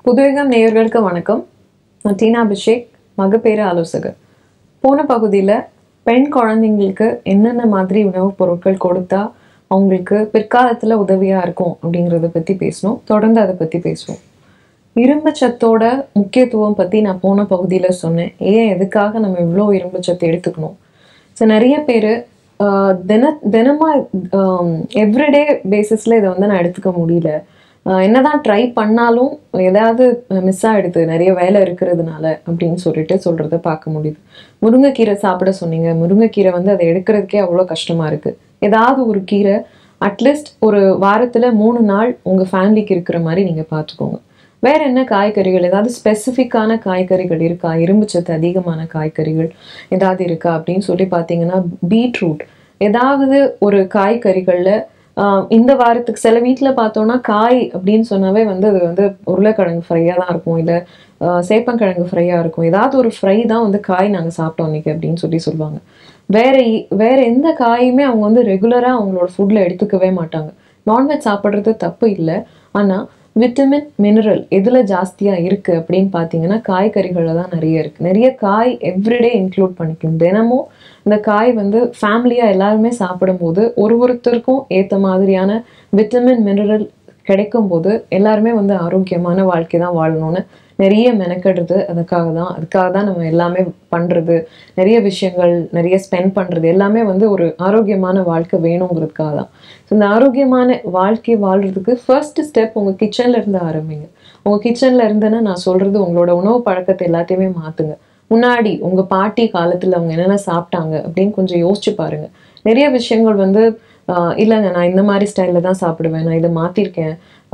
புதுயுகம் நேயர்களுக்கு வணக்கம் நான் டீனா அபிஷேக் மகப்பேறு ஆலோசகர் போன பகுதியில் பெண் குழந்தைங்களுக்கு என்னென்ன மாதிரி உணவுப் பொருட்கள் கொடுத்தா அவங்களுக்கு பிற்காலத்தில் உதவியாக இருக்கும் அப்படிங்கிறத பற்றி பேசணும் தொடர்ந்து அதை பற்றி பேசுவோம் இரும்பு சத்தோட முக்கியத்துவம் பற்றி நான் போன பகுதியில் சொன்னேன் ஏன் எதுக்காக நம்ம இவ்வளோ இரும்பு சத்து எடுத்துக்கணும் ஸோ நிறைய பேர் தின தினமாக எவ்ரிடே பேசிஸில் இதை வந்து நான் எடுத்துக்க முடியல ஆஹ் என்னதான் ட்ரை பண்ணாலும் ஏதாவது மிஸ் ஆகிடுது நிறைய வேலை இருக்கிறதுனால அப்படின்னு சொல்லிட்டு சொல்கிறத பார்க்க முடியுது முருங்கைக்கீரை சாப்பிட சொன்னீங்க முருங்கைக்கீரை வந்து அதை எடுக்கிறதுக்கே அவ்வளோ கஷ்டமாக இருக்குது ஏதாவது ஒரு கீரை அட்லீஸ்ட் ஒரு வாரத்தில் மூணு நாள் உங்கள் ஃபேமிலிக்கு இருக்கிற மாதிரி நீங்கள் பார்த்துக்கோங்க வேற என்ன காய்கறிகள் ஏதாவது ஸ்பெசிஃபிக்கான காய்கறிகள் இருக்கா இரும்பு சத்து அதிகமான காய்கறிகள் ஏதாவது இருக்கா அப்படின்னு சொல்லி பார்த்தீங்கன்னா பீட்ரூட் ஏதாவது ஒரு காய்கறிகளில் இந்த வாரத்துக்கு சில வீட்டில் பார்த்தோன்னா காய் அப்படின்னு சொன்னாவே வந்து அது வந்து உருளைக்கிழங்கு ஃப்ரையாக தான் இருக்கும் இல்லை சேப்பங்கிழங்கு ஃப்ரையாக இருக்கும் ஏதாவது ஒரு ஃப்ரை தான் வந்து காய் நாங்கள் சாப்பிட்டோம் இன்னைக்கு அப்படின்னு சொல்லி சொல்லுவாங்க வேற இ- வேற எந்த காயுமே அவங்க வந்து ரெகுலராக அவங்களோட ஃபுட்டில் எடுத்துக்கவே மாட்டாங்க நான்வெஜ் சாப்பிட்றது தப்பு இல்லை ஆனால் விட்டமின் மினரல் எதில் ஜாஸ்தியாக இருக்குது அப்படின்னு பார்த்தீங்கன்னா காய்கறிகளில் தான் நிறைய இருக்குது நிறைய காய் எவ்ரிடே இன்க்ளூட் பண்ணிக்கணும் தினமும் இந்த காய் வந்து ஃபேமிலியாக எல்லாருமே சாப்பிடும்போது ஒரு ஒருத்தருக்கும் ஏற்ற மாதிரியான விட்டமின் மினரல் கிடைக்கும்போது எல்லாருமே வந்து ஆரோக்கியமான வாழ்க்கை தான் வாழணும்னு நிறைய மெனக்கெடுறது அதுக்காக தான் அதுக்காக தான் நம்ம எல்லாமே பண்ணுறது நிறைய விஷயங்கள் நிறைய ஸ்பெண்ட் பண்ணுறது எல்லாமே வந்து ஒரு ஆரோக்கியமான வாழ்க்கை வேணுங்கிறதுக்காக தான் ஸோ இந்த ஆரோக்கியமான வாழ்க்கை வாழ்றதுக்கு ஃபர்ஸ்ட் ஸ்டெப் உங்கள் கிச்சன்ல இருந்து ஆரம்பிங்க உங்கள் கிச்சன்ல இருந்துன்னா நான் சொல்றது உங்களோட உணவு பழக்கத்தை எல்லாத்தையுமே மாற்றுங்க முன்னாடி உங்கள் பாட்டி காலத்தில் அவங்க என்னென்ன சாப்பிட்டாங்க அப்படின்னு கொஞ்சம் யோசிச்சு பாருங்க நிறைய விஷயங்கள் வந்து ஆஹ் இல்லைங்க நான் இந்த மாதிரி ஸ்டைலில் தான் சாப்பிடுவேன் நான் இதை மாற்றிருக்கேன்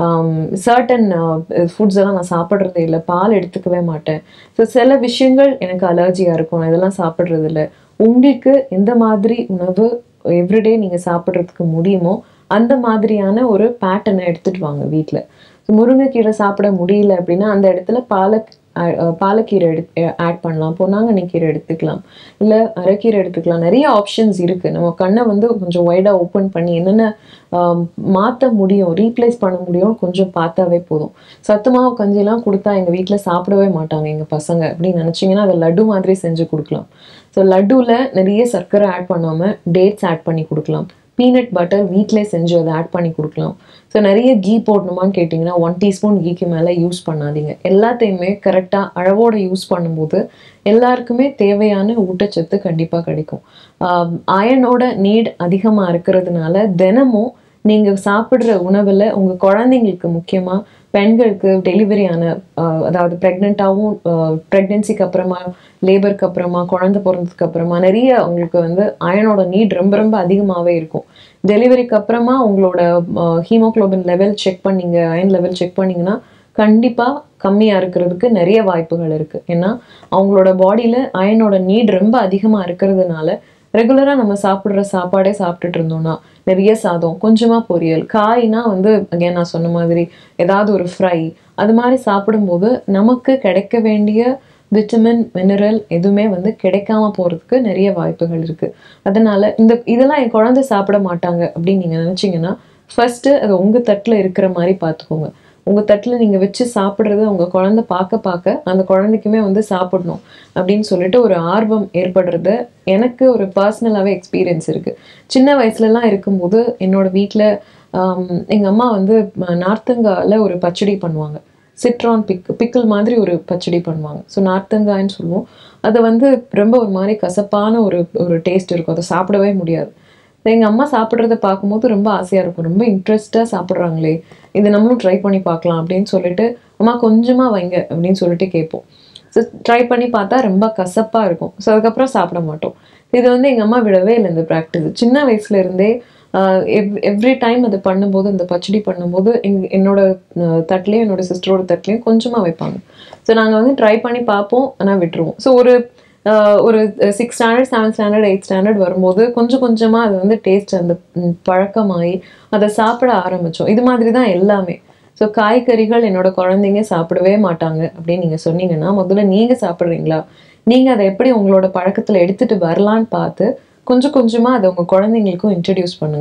சர்டன் ஃபுட்ஸ் எல்லாம் நான் சாப்பிட்றது இல்லை பால் எடுத்துக்கவே மாட்டேன் ஸோ சில விஷயங்கள் எனக்கு அலர்ஜியாக இருக்கும் நான் இதெல்லாம் சாப்பிட்றது இல்லை உங்களுக்கு எந்த மாதிரி உணவு எவ்ரிடே நீங்கள் சாப்பிட்றதுக்கு முடியுமோ அந்த மாதிரியான ஒரு பேட்டர்னை எடுத்துட்டு வாங்க வீட்டில் ஸோ முருங்கைக்கீரை சாப்பிட முடியல அப்படின்னா அந்த இடத்துல பாலக் அஹ் பாலக்கீரை எடு ஆட் பண்ணலாம் பொன்னாங்கண்ணி கீரை எடுத்துக்கலாம் இல்லை அரைக்கீரை எடுத்துக்கலாம் நிறைய ஆப்ஷன்ஸ் இருக்குது நம்ம கண்ணை வந்து கொஞ்சம் வைடாக ஓப்பன் பண்ணி என்னென்ன மாற்ற முடியும் ரீப்ளேஸ் பண்ண முடியும் கொஞ்சம் பார்த்தாவே போதும் சத்து மாவு கஞ்சிலாம் கொடுத்தா எங்கள் வீட்டில் சாப்பிடவே மாட்டாங்க எங்கள் பசங்க அப்படின்னு நினச்சிங்கன்னா அதை லட்டு மாதிரி செஞ்சு கொடுக்கலாம் ஸோ லட்டுவில் நிறைய சர்க்கரை ஆட் பண்ணாமல் டேட்ஸ் ஆட் பண்ணி கொடுக்கலாம் பீனட் பட்டர் வீட்டிலே செஞ்சு அதை ஆட் பண்ணி கொடுக்கலாம் ஸோ நிறைய கீ போடணுமான்னு கேட்டிங்கன்னா ஒன் டீஸ்பூன் கீக்கு மேலே யூஸ் பண்ணாதீங்க எல்லாத்தையுமே கரெக்டாக அளவோட யூஸ் பண்ணும்போது எல்லாருக்குமே தேவையான ஊட்டச்சத்து கண்டிப்பாக கிடைக்கும் அயனோட நீட் அதிகமாக இருக்கிறதுனால தினமும் நீங்கள் சாப்பிட்ற உணவில் உங்கள் குழந்தைங்களுக்கு முக்கியமாக பெண்களுக்கு டெலிவரி ஆன ஆஹ், அதாவது ப்ரெக்னெண்ட்டாகவும் ப்ரெக்னென்சிக்கு அப்புறமா லேபருக்கு அப்புறமா குழந்தை பிறந்ததுக்கு அப்புறமா நிறைய உங்களுக்கு வந்து அயனோட நீட் ரொம்ப ரொம்ப அதிகமாகவே இருக்கும் டெலிவரிக்கு அப்புறமா உங்களோட ஹீமோக்ளோபின் லெவல் செக் பண்ணீங்க அயன் லெவல் செக் பண்ணீங்கன்னா கண்டிப்பாக கம்மியாக இருக்கிறதுக்கு நிறைய வாய்ப்புகள் இருக்குது ஏன்னா அவங்களோட பாடியில் அயனோட நீட் ரொம்ப அதிகமாக இருக்கிறதுனால ரெகுலராக நம்ம சாப்பிட்ற சாப்பாடே சாப்பிட்டுட்டு இருந்தோம்னா நிறைய சாதம் கொஞ்சமாக பொரியல் காய்னா வந்து அகைன் நான் சொன்ன மாதிரி ஏதாவது ஒரு ஃப்ரை அது மாதிரி சாப்பிடும்போது நமக்கு கிடைக்க வேண்டிய விட்டமின் மினரல் எதுவுமே வந்து கிடைக்காம போகிறதுக்கு நிறைய வாய்ப்புகள் இருக்குது அதனால இந்த இதெல்லாம் என் குழந்தை சாப்பிட மாட்டாங்க அப்படின்னு நீங்கள் நினச்சிங்கன்னா ஃபர்ஸ்ட்டு அது உங்கள் தட்டில் இருக்கிற மாதிரி பார்த்துக்கோங்க உங்கள் தட்டில் நீங்கள் வச்சு சாப்பிட்றத உங்கள் குழந்தை பார்க்க பார்க்க அந்த குழந்தைக்குமே வந்து சாப்பிடணும் அப்படின்னு சொல்லிட்டு ஒரு ஆர்வம் ஏற்படுறது எனக்கு ஒரு பர்சனலாகவே எக்ஸ்பீரியன்ஸ் இருக்குது சின்ன வயசுலலாம் இருக்கும்போது என்னோட வீட்டில் எங்கள் அம்மா வந்து நார்த்தங்காயில் ஒரு பச்சடி பண்ணுவாங்க சிட்ரான் பிக் பிக்கிள் மாதிரி ஒரு பச்சடி பண்ணுவாங்க ஸோ நார்த்தங்காய்ன்னு சொல்லுவோம் அது வந்து ரொம்ப ஒரு மாதிரி கசப்பான ஒரு ஒரு டேஸ்ட் இருக்கும் அதை சாப்பிடவே முடியாது எங்கள் அம்மா சாப்பிட்றத பார்க்கும்போது ரொம்ப ஆசையாக இருக்கும் ரொம்ப இன்ட்ரெஸ்ட்டாக சாப்பிட்றாங்களே இதை நம்மளும் ட்ரை பண்ணி பார்க்கலாம் அப்படின்னு சொல்லிட்டு அம்மா கொஞ்சமாக வைங்க அப்படின்னு சொல்லிட்டு கேட்போம் ஸோ ட்ரை பண்ணி பார்த்தா ரொம்ப கசப்பாக இருக்கும் ஸோ அதுக்கப்புறம் சாப்பிட மாட்டோம் இது வந்து எங்கள் அம்மா விடவே இல்லை இந்த ப்ராக்டிஸ் சின்ன வயசுல இருந்தே எவ் எவ்ரி டைம் அது பண்ணும்போது இந்த பச்சடி பண்ணும்போது எங் என்னோட அஹ், தட்டுலேயும் என்னோட சிஸ்டரோட தட்டுலேயும் கொஞ்சமாக வைப்பாங்க ஸோ நாங்கள் வந்து ட்ரை பண்ணி பார்ப்போம் ஆனால் விட்டுருவோம் ஸோ ஒரு ஆஹ் ஒரு six standard seventh standard eight standard வரும்போது கொஞ்சம் கொஞ்சமாக அது வந்து டேஸ்ட் அந்த ம், பழக்கமாகி அதை சாப்பிட ஆரம்பித்தோம் இது மாதிரி தான் எல்லாமே ஸோ காய்கறிகள் என்னோட குழந்தைங்க சாப்பிடவே மாட்டாங்க அப்படின்னு நீங்கள் சொன்னீங்கன்னா முதல்ல நீங்கள் சாப்பிட்றீங்களா நீங்கள் அதை எப்படி உங்களோட பழக்கத்தில் எடுத்துகிட்டு வரலான்னு பார்த்து கொஞ்சம் கொஞ்சமாக அதை உங்கள் குழந்தைங்களுக்கும் இன்ட்ரடியூஸ் பண்ணுங்கள்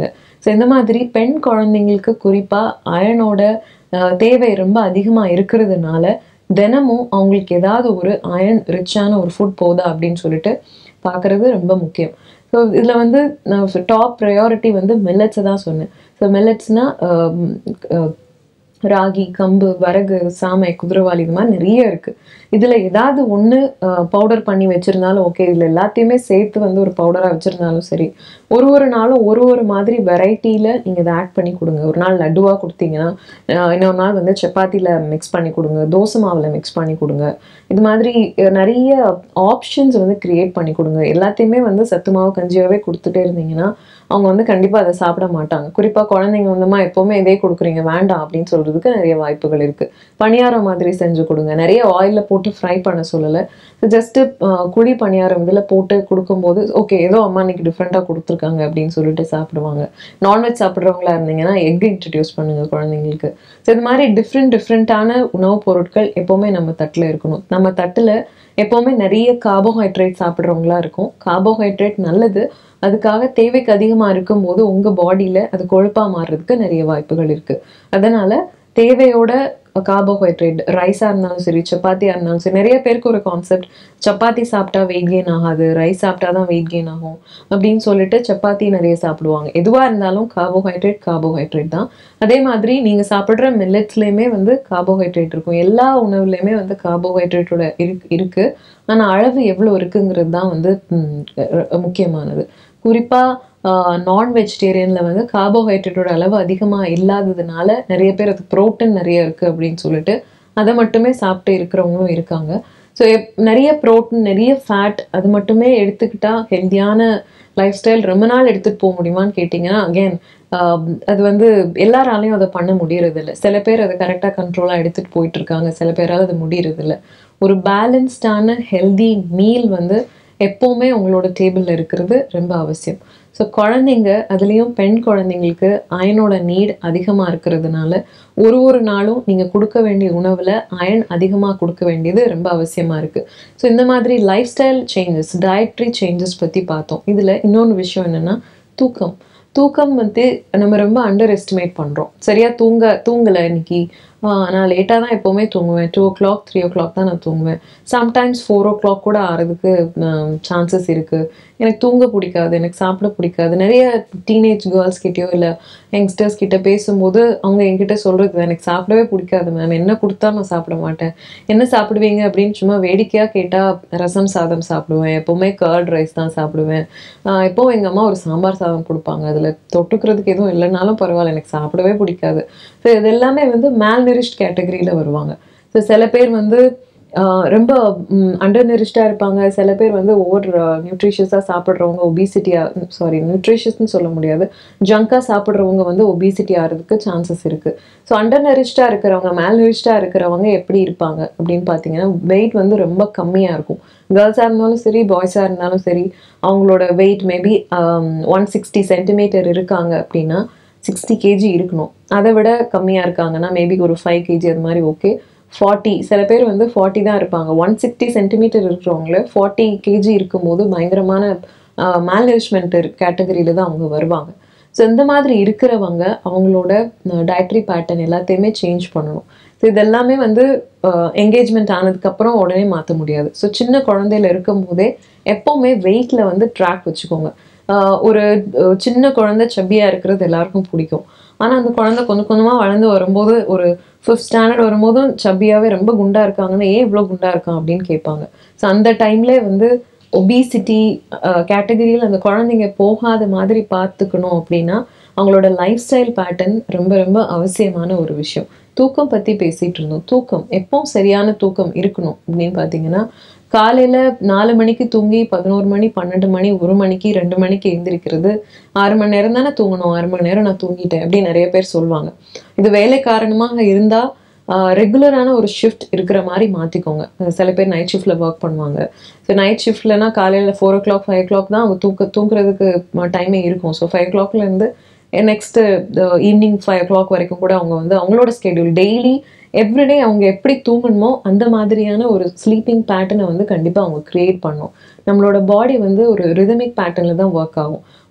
ஸோ இந்த மாதிரி பெண் குழந்தைங்களுக்கு குறிப்பாக அயனோட அஹ், தேவை ரொம்ப அதிகமாக இருக்கிறதுனால தினமும் அவங்களுக்கு ஏதாவது ஒரு அயன் ரிச்சான ஒரு ஃபுட் போதா அப்படின்னு சொல்லிட்டு பார்க்குறது ரொம்ப முக்கியம் ஸோ இதில் வந்து நான் டாப் ப்ரையாரிட்டி வந்து மில்லட்ஸை தான் சொன்னேன் ஸோ மில்லட்ஸ்னால் ராகி கம்பு வரகு சாமை குதிரவாளி இது மாதிரி நிறைய இருக்குது இதில் ஏதாவது ஒன்று பவுடர் பண்ணி வச்சுருந்தாலும் ஓகே இதில் எல்லாத்தையுமே சேர்த்து வந்து ஒரு பவுடராக வச்சுருந்தாலும் சரி ஒரு ஒரு நாளும் ஒரு ஒரு மாதிரி வெரைட்டியில் நீங்கள் இதை ஆட் பண்ணி கொடுங்க ஒரு நாள் லட்டுவாக கொடுத்தீங்கன்னா அஹ், இன்னொரு நாள் வந்து சப்பாத்தியில் மிக்ஸ் பண்ணி கொடுங்க தோசை மாவில் மிக்ஸ் பண்ணி கொடுங்க இது மாதிரி அஹ், நிறைய ஆப்ஷன்ஸ் வந்து க்ரியேட் பண்ணி கொடுங்க எல்லாத்தையுமே வந்து சத்து மாவு கஞ்சியாகவே கொடுத்துட்டே இருந்தீங்கன்னா அவங்க வந்து கண்டிப்பாக அதை சாப்பிட மாட்டாங்க குறிப்பாக குழந்தைங்க வந்துமா எப்போவுமே இதே கொடுக்குறீங்க வேண்டாம் அப்படின்னு சொல்கிறதுக்கு நிறைய வாய்ப்புகள் இருக்குது பணியாரம் மாதிரி செஞ்சு கொடுங்க நிறைய ஆயிலில் போட்டு ஃப்ரை பண்ண சொல்லலை ஜஸ்ட்டு குழி பணியாரம் இதில் போட்டு கொடுக்கும்போது ஓகே ஏதோ அம்மா இன்னைக்கு டிஃப்ரெண்ட்டாக கொடுத்துருக்காங்க அப்படின்னு சொல்லிட்டு சாப்பிடுவாங்க நான்வெஜ் சாப்பிட்றவங்களா இருந்தீங்கன்னா எக் இன்ட்ரடியூஸ் பண்ணுங்கள் குழந்தைங்களுக்கு ஸோ இது மாதிரி டிஃப்ரெண்ட் டிஃப்ரெண்ட்டான உணவுப் பொருட்கள் எப்போவுமே நம்ம தட்டில் இருக்கணும் நம்ம தட்டில் எப்போவுமே நிறைய கார்போஹைட்ரேட் சாப்பிட்றவங்களா இருக்கும் கார்போஹைட்ரேட் நல்லது அதுக்காக தேவைக்கு அதிகமாக இருக்கும்போது உங்கள் பாடியில் அது கொழுப்பாக மாறுறதுக்கு நிறைய வாய்ப்புகள் இருக்குது அதனால் தேவையோட கார்போஹைட்ரேட் ரைஸாக இருந்தாலும் சரி சப்பாத்தியாக இருந்தாலும் சரி நிறைய பேருக்கு ஒரு கான்செப்ட் சப்பாத்தி சாப்பிட்டா வெயிட் கெயின் ஆகாது ரைஸ் சாப்பிட்டா தான் வெயிட் கெயின் ஆகும் அப்படின்னு சொல்லிட்டு சப்பாத்தி நிறைய சாப்பிடுவாங்க எதுவாக இருந்தாலும் கார்போஹைட்ரேட் கார்போஹைட்ரேட் தான் அதே மாதிரி நீங்கள் சாப்பிட்ற மில்லட்ஸ்லேயுமே வந்து கார்போஹைட்ரேட் இருக்கும் எல்லா உணவுலையுமே வந்து கார்போஹைட்ரேட்டோட இருக்கு இருக்குது ஆனால் அளவு எவ்வளோ இருக்குங்கிறது தான் வந்து ம், அஹ், முக்கியமானது குறிப்பாக நான் வெஜிடேரியனில் வந்து கார்போஹைட்ரேட்டோட அளவு அதிகமாக இல்லாததுனால நிறைய பேர் அது புரோட்டீன் நிறைய இருக்குது அப்படின்னு சொல்லிட்டு அதை மட்டுமே சாப்பிட்டு இருக்கிறவங்களும் இருக்காங்க ஸோ நிறைய புரோட்டீன் நிறைய ஃபேட் அது மட்டுமே எடுத்துக்கிட்டா ஹெல்த்தியான லைஃப் ஸ்டைல் ரொம்ப நாள் எடுத்துகிட்டு போக முடியுமான்னு கேட்டிங்கன்னா அகேன் அது வந்து எல்லாராலையும் அதை பண்ண முடியறதில்ல சில பேர் அதை கரெக்டாக கண்ட்ரோலாக எடுத்துகிட்டு போயிட்டு இருக்காங்க சில பேரால் அது முடியறதில்ல ஒரு பேலன்ஸ்டான ஹெல்தி மீல் வந்து எப்போவுமே உங்களோட டேபிளில் இருக்கிறது ரொம்ப அவசியம் ஸோ குழந்தைங்க அதுலேயும் பெண் குழந்தைங்களுக்கு அயனோட நீட் அதிகமாக இருக்கிறதுனால ஒரு ஒரு நாளும் நீங்கள் கொடுக்க வேண்டிய உணவில் அயன் அதிகமாக கொடுக்க வேண்டியது ரொம்ப அவசியமாக இருக்குது ஸோ இந்த மாதிரி lifestyle changes dietary changes பற்றி பார்த்தோம் இதில் இன்னொன்று விஷயம் என்னென்னா தூக்கம் தூக்கம் வந்து நம்ம ரொம்ப அண்டர் எஸ்டிமேட் பண்ணுறோம் சரியாக தூங்க தூங்கலை இன்னைக்கு ஆஹ் நான் லேட்டாக தான் எப்போவுமே தூங்குவேன் two o'clock three o'clock தான் நான் தூங்குவேன் சம்டைம்ஸ் ஃபோர் ஓ கிளாக் கூட ஆகிறதுக்கு சான்சஸ் இருக்குது எனக்கு தூங்க பிடிக்காது எனக்கு சாப்பிட பிடிக்காது நிறைய டீனேஜ் கேர்ள்ஸ் கிட்டயோ இல்லை யங்ஸ்டர்ஸ் கிட்ட பேசும்போது அவங்க என்கிட்ட சொல்கிறது எனக்கு சாப்பிடவே பிடிக்காது மேம் என்ன கொடுத்தா நான் சாப்பிட மாட்டேன் என்ன சாப்பிடுவீங்க அப்படின்னு சும்மா வேடிக்கையாக கேட்டால் ரசம் சாதம் சாப்பிடுவேன் எப்போவுமே கர்ட் ரைஸ் தான் சாப்பிடுவேன் ஆஹ் எப்போவும் எங்கள் அம்மா ஒரு சாம்பார் சாதம் கொடுப்பாங்க அதில் தொட்டுக்கிறதுக்கு எதுவும் இல்லைனாலும் பரவாயில்ல எனக்கு சாப்பிடவே பிடிக்காது ஸோ இது எல்லாமே வந்து மேல்நிரிஷ்ட் கேட்டகரியில் வருவாங்க ஸோ சில பேர் வந்து ஆஹ் ரொம்ப அண்டர் நிரிஷ்டாக இருப்பாங்க சில பேர் வந்து ஓவர் நியூட்ரிஷியஸாக சாப்பிட்றவங்க ஒபிசிட்டியாக சாரி நியூட்ரிஷியஸ்னு சொல்ல முடியாது ஜங்காக சாப்பிட்றவங்க வந்து ஒபிசிட்டி ஆகிறதுக்கு சான்சஸ் இருக்குது ஸோ அண்டர் நரிஷ்டாக இருக்கிறவங்க மேல் நரிஷ்டாக இருக்கிறவங்க எப்படி இருப்பாங்க அப்படின்னு பார்த்தீங்கன்னா வெயிட் வந்து ரொம்ப கம்மியாக இருக்கும் கேர்ள்ஸாக இருந்தாலும் சரி பாய்ஸாக இருந்தாலும் சரி அவங்களோட weight maybe one sixty centimetre இருக்காங்க அப்படின்னா சிக்ஸ்டி கேஜி இருக்கணும் அதை விட கம்மியாக இருக்காங்கன்னா மேபி ஒரு ஃபைவ் கேஜி அது மாதிரி ஓகே ஃபார்ட்டி சில பேர் வந்து ஃபார்ட்டி தான் இருப்பாங்க ஒன் சிக்ஸ்டி சென்டிமீட்டர் இருக்கிறவங்கள ஃபார்ட்டி கேஜி இருக்கும்போது பயங்கரமான மேல்நரிஷ்மெண்ட் கேட்டகரியில் தான் அவங்க வருவாங்க ஸோ இந்த மாதிரி இருக்கிறவங்க அவங்களோட டயட்ரி பேட்டர்ன் எல்லாத்தையுமே சேஞ்ச் பண்ணணும் ஸோ இதெல்லாமே வந்து என்கேஜ்மெண்ட் ஆனதுக்கப்புறம் உடனே மாற்ற முடியாது ஸோ சின்ன குழந்தையில இருக்கும் போதே எப்போவுமே வெயிட்டில் வந்து ட்ராக் வச்சுக்கோங்க ஆஹ் ஒரு அஹ் சின்ன குழந்தை சப்பியாக இருக்கிறது எல்லாருக்கும் பிடிக்கும் ஆனால் அந்த குழந்தை கொஞ்சம் கொஞ்சமாக வளர்ந்து வரும்போது ஒரு ஃபிஃப்த் ஸ்டாண்டர்ட் வரும்போதும் சப்பியாகவே ரொம்ப குண்டா இருக்காங்கன்னா ஏன் இவ்வளோ குண்டா இருக்கான் அப்படின்னு கேட்பாங்க ஸோ அந்த டைம்ல வந்து ஒபிசிட்டி கேட்டகரியில் அந்த குழந்தைங்க போகாத மாதிரி பார்த்துக்கணும் அப்படின்னா அவங்களோட லைஃப் ஸ்டைல் பேட்டர்ன் ரொம்ப ரொம்ப அவசியமான ஒரு விஷயம் தூக்கம் பற்றி பேசிகிட்டு இருந்தோம் தூக்கம் எப்போ சரியான தூக்கம் இருக்கணும் அப்படின்னு பார்த்தீங்கன்னா காலையில் நாலு மணிக்கு தூங்கி பதினோரு மணி பன்னெண்டு மணி ஒரு மணிக்கு ரெண்டு மணிக்கு எழுந்திரிக்கிறது ஆறு மணி நேரம் தானே தூங்கணும் ஆறு மணி நேரம் நான் தூங்கிட்டேன் அப்படின்னு நிறைய பேர் சொல்லுவாங்க இது வேலை காரணமாக இருந்தால் ரெகுலரான ஒரு ஷிஃப்ட் இருக்கிற மாதிரி மாற்றிக்கோங்க சில பேர் நைட் ஷிஃப்ட்டில் ஒர்க் பண்ணுவாங்க ஸோ நைட் ஷிஃப்ட்லனா காலையில் four o'clock five o'clock தான் அவங்க தூக்க தூங்குறதுக்கு டைமே இருக்கும் ஸோ ஃபைவ் ஓ கிளாக்லேருந்து next evening five o'clock வரைக்கும் கூட அவங்க வந்து அவங்களோட ஸ்கெடியூல் டெய்லி எவ்ரிடே அவங்க எப்படி தூங்கணுமோ அந்த மாதிரியான ஒரு ஸ்லீப்பிங் பேட்டர்னை வந்து கண்டிப்பாக அவங்க க்ரியேட் பண்ணும் நம்மளோட பாடி வந்து ஒரு ரிதமிக் பேட்டர்னில் தான் ஒர்க் ஆகும்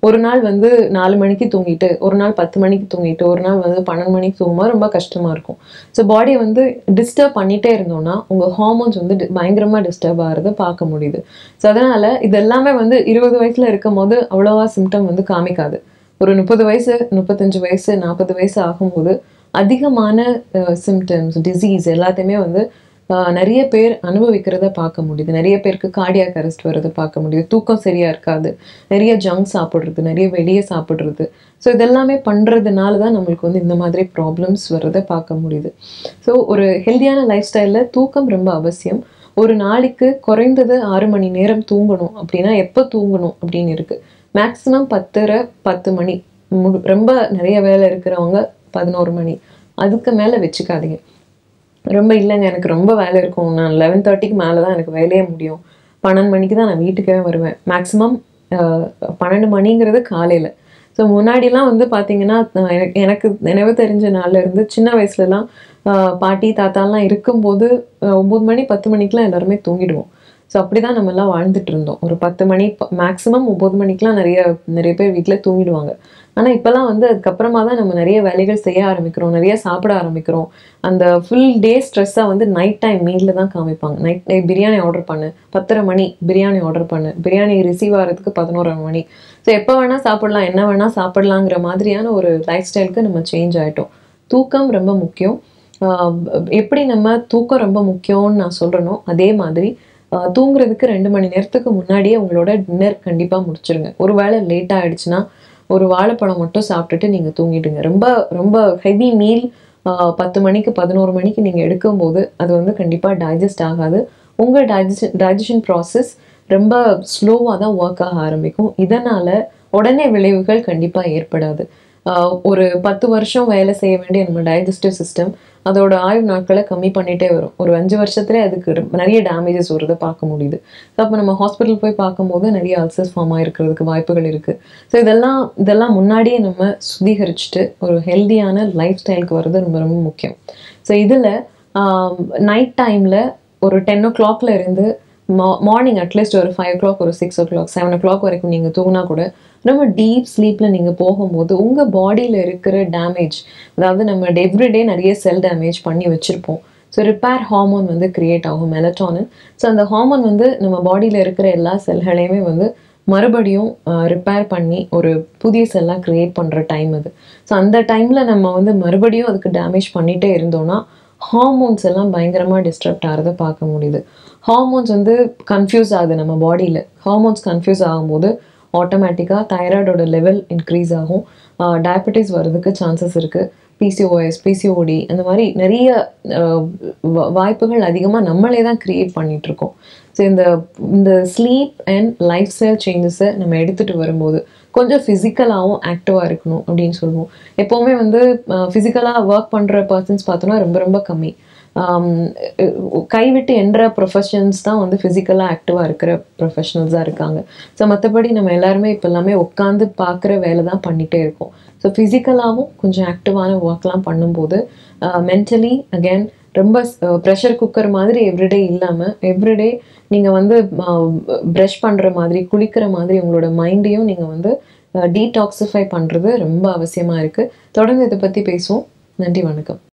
ஒரு நாள் வந்து நாலு மணிக்கு தூங்கிட்டு ஒரு நாள் பத்து மணிக்கு தூங்கிட்டு ஒரு நாள் வந்து பன்னெண்டு மணிக்கு தூங்கும்போது ரொம்ப கஷ்டமா இருக்கும் ஸோ பாடியை வந்து டிஸ்டர்ப் பண்ணிட்டே இருந்தோம்னா உங்க ஹார்மோன்ஸ் வந்து டி- பயங்கரமா டிஸ்டர்ப் ஆகிறத பார்க்க முடியுது ஸோ அதனால இது எல்லாமே வந்து இருபது வயசுல இருக்கும் போது அவ்வளோவா சிம்டம் வந்து காமிக்காது ஒரு முப்பது வயசு முப்பத்தஞ்சு வயசு நாற்பது வயசு ஆகும்போது அதிகமான சிம்டம்ஸ் டிசீஸ் எல்லாத்தையுமே வந்து அஹ், நிறைய பேர் அனுபவிக்கிறத பார்க்க முடியுது நிறைய பேருக்கு கார்டியாக் அரெஸ்ட் வர்றதை பார்க்க முடியுது தூக்கம் சரியா இருக்காது நிறைய ஜங்க் சாப்பிட்றது நிறைய வெளியே சாப்பிட்றது ஸோ இதெல்லாமே பண்ணுறதுனால தான் நம்மளுக்கு வந்து இந்த மாதிரி ப்ராப்ளம்ஸ் வர்றதை பார்க்க முடியுது ஸோ ஒரு ஹெல்தியான லைஃப் ஸ்டைலில் தூக்கம் ரொம்ப அவசியம் ஒரு நாளைக்கு குறைந்தது ஆறு மணி நேரம் தூங்கணும் அப்படின்னா எப்போ தூங்கணும் அப்படின்னு இருக்கு மேக்ஸிமம் பத்தரை பத்து மணி முழு ரொம்ப நிறைய வேலை இருக்கிறவங்க பதினோரு மணி அதுக்கு மேலே வச்சுக்காதீங்க ரொம்ப இல்லைங்க எனக்கு ரொம்ப வேலை இருக்கும் நான் லெவன் தேர்ட்டிக்கு மேலே தான் எனக்கு வேலையே முடியும் பன்னெண்டு மணிக்கு தான் நான் வீட்டுக்கே வருவேன் மேக்ஸிமம் பன்னெண்டு மணிங்கிறது காலையில் ஸோ முன்னாடிலாம் வந்து பார்த்தீங்கன்னா நான் எனக்கு எனக்கு நினைவு தெரிஞ்ச நாள்ல இருந்து சின்ன வயசுலலாம் ஆஹ் பாட்டி தாத்தாலாம் இருக்கும்போது ஆஹ் ஒம்பது மணி பத்து மணிக்கெலாம் எல்லாருமே தூங்கிடுவோம் ஸோ அப்படி தான் நம்ம எல்லாம் வாழ்ந்துட்டு இருந்தோம் ஒரு பத்து மணி மேக்ஸிமம் ஒம்பது மணிக்கெலாம் நிறைய நிறைய பேர் வீட்டில் தூங்கிடுவாங்க ஆனால் இப்போல்லாம் வந்து அதுக்கப்புறமா தான் நம்ம நிறைய வேலைகள் செய்ய ஆரம்பிக்கிறோம் நிறைய சாப்பிட ஆரம்பிக்கிறோம் அந்த ஃபுல் டே ஸ்ட்ரெஸ்ஸாக வந்து நைட் டைம் மீலில் தான் காமிப்பாங்க நைட் பிரியாணி ஆர்டர் பண்ணு பத்தரை மணி பிரியாணி ஆர்டர் பண்ணு பிரியாணி ரிசீவ் ஆகிறதுக்கு பதினோரு மணி ஸோ எப்போ வேணால் சாப்பிடலாம் என்ன வேணால் சாப்பிடலாங்கிற மாதிரியான ஒரு லைஃப் ஸ்டைலுக்கு நம்ம சேஞ்ச் ஆகிட்டோம் தூக்கம் ரொம்ப முக்கியம் ஆஹ் எப்படி நம்ம தூக்கம் ரொம்ப முக்கியம்னு நான் சொல்கிறனோ அதே மாதிரி ஆஹ் தூங்குறதுக்கு ரெண்டு மணி நேரத்துக்கு முன்னாடியே உங்களோட டின்னர் கண்டிப்பாக முடிச்சிருங்க ஒருவேளை லேட் ஆயிடுச்சுன்னா ஒரு வாழைப்பழம் மட்டும் சாப்பிட்டுட்டு நீங்கள் தூங்கிடுங்க ரொம்ப ரொம்ப ஹெவி மீல் பத்து மணிக்கு பதினோரு மணிக்கு நீங்கள் எடுக்கும்போது அது வந்து கண்டிப்பாக டைஜஸ்ட் ஆகாது உங்கள் டைஜஷன் டைஜஷன் ப்ராசஸ் ரொம்ப ஸ்லோவாக தான் ஒர்க் ஆக ஆரம்பிக்கும் இதனால் உடனே விளைவுகள் கண்டிப்பாக ஏற்படாது ஆஹ் ஒரு பத்து வருஷம் வேலை செய்ய வேண்டிய நம்ம டைஜஸ்டிவ் சிஸ்டம் அதோட ஆயுள் நாட்களை கம்மி பண்ணிட்டே வரும் ஒரு அஞ்சு வருஷத்துல அதுக்கு ரொம்ப- நிறைய டேமேஜஸ் வருதை பார்க்க முடியுது அப்போ நம்ம ஹாஸ்பிட்டல் போய் பார்க்கும்போது நிறைய அல்சர்ஸ் ஃபார்ம் ஆயிருக்கிறதுக்கு வாய்ப்புகள் இருக்கு ஸோ இதெல்லாம் இதெல்லாம் முன்னாடியே நம்ம சுத்திகரிச்சுட்டு ஒரு ஹெல்தியான லைஃப் ஸ்டைலுக்கு வர்றது ரொம்ப ரொம்ப முக்கியம் ஸோ இதில் நைட் டைமில் ஒரு டென் ஓ கிளாக்ல இருந்து மார்னிங் அட்லீஸ்ட் ஒரு ஃபைவ் ஓ கிளாக் ஒரு six o'clock seven o'clock வரைக்கும் நீங்கள் தூங்கினா கூட ரொம்ப டீப் ஸ்லீப்பில் நீங்கள் போகும்போது உங்கள் பாடியில் இருக்கிற டேமேஜ் அதாவது நம்ம எவ்ரிடே நிறைய செல் டேமேஜ் பண்ணி வச்சுருப்போம் ஸோ ரிப்பேர் ஹார்மோன் வந்து கிரியேட் ஆகும் மெலட்டானின் ஸோ அந்த ஹார்மோன் வந்து நம்ம பாடியில் இருக்கிற எல்லா செல்களையுமே வந்து மறுபடியும் ரிப்பேர் பண்ணி ஒரு புதிய செல்லாக க்ரியேட் பண்ணுற டைம் அது ஸோ அந்த டைமில் நம்ம வந்து மறுபடியும் அதுக்கு டேமேஜ் பண்ணிகிட்டே இருந்தோம்னா ஹார்மோன்ஸ் எல்லாம் பயங்கரமாக டிஸ்டர்ப்ட் ஆகிறத பார்க்க முடியுது ஹார்மோன்ஸ் வந்து கன்ஃபியூஸ் ஆகுது நம்ம பாடியில் ஹார்மோன்ஸ் கன்ஃபியூஸ் ஆகும்போது ஆட்டோமேட்டிக்காக தைராய்டோட லெவல் இன்க்ரீஸ் ஆகும் டயபெட்டிஸ் வர்றதுக்கு சான்சஸ் இருக்குது பிசிஓஎஸ் பிசிஓடி அந்த மாதிரி நிறைய ஆஹ், வா- வாய்ப்புகள் அதிகமாக நம்மளே தான் க்ரியேட் பண்ணிட்டு இருக்கோம் ஸோ இந்த இந்த ஸ்லீப் அண்ட் லைஃப் ஸ்டைல் சேஞ்சஸை நம்ம எடுத்துகிட்டு வரும்போது கொஞ்சம் ஃபிசிக்கலாகவும் ஆக்டிவாக இருக்கணும் அப்படின்னு சொல்லுவோம் எப்போவுமே வந்து ஃபிசிக்கலாக ஒர்க் பண்ணுற பர்சன்ஸ் பார்த்தோன்னா ரொம்ப ரொம்ப கம்மி ஆம், அஹ் கைவிட்டு என்ற ப்ரொஃபஷன்ஸ் தான் வந்து ஃபிசிக்கலாக ஆக்டிவாக இருக்கிற ப்ரொஃபஷனல்ஸாக இருக்காங்க ஸோ மற்றபடி நம்ம எல்லாருமே இப்போ எல்லாமே உட்காந்து பார்க்குற வேலை தான் பண்ணிகிட்டே இருக்கோம் ஸோ ஃபிசிக்கலாகவும் கொஞ்சம் ஆக்டிவான ஒர்க்லாம் பண்ணும்போது மென்டலி அகேன் ரொம்ப ப்ரெஷர் குக்கர் மாதிரி எவ்ரிடே இல்லாமல் எவ்ரிடே நீங்கள் வந்து ப்ரஷ் பண்ணுற மாதிரி குளிக்கிற மாதிரி உங்களோட மைண்டையும் நீங்கள் வந்து டீடாக்சிஃபை பண்ணுறது ரொம்ப அவசியமாக இருக்குது தொடர்ந்து இதை பற்றி பேசுவோம் நன்றி வணக்கம்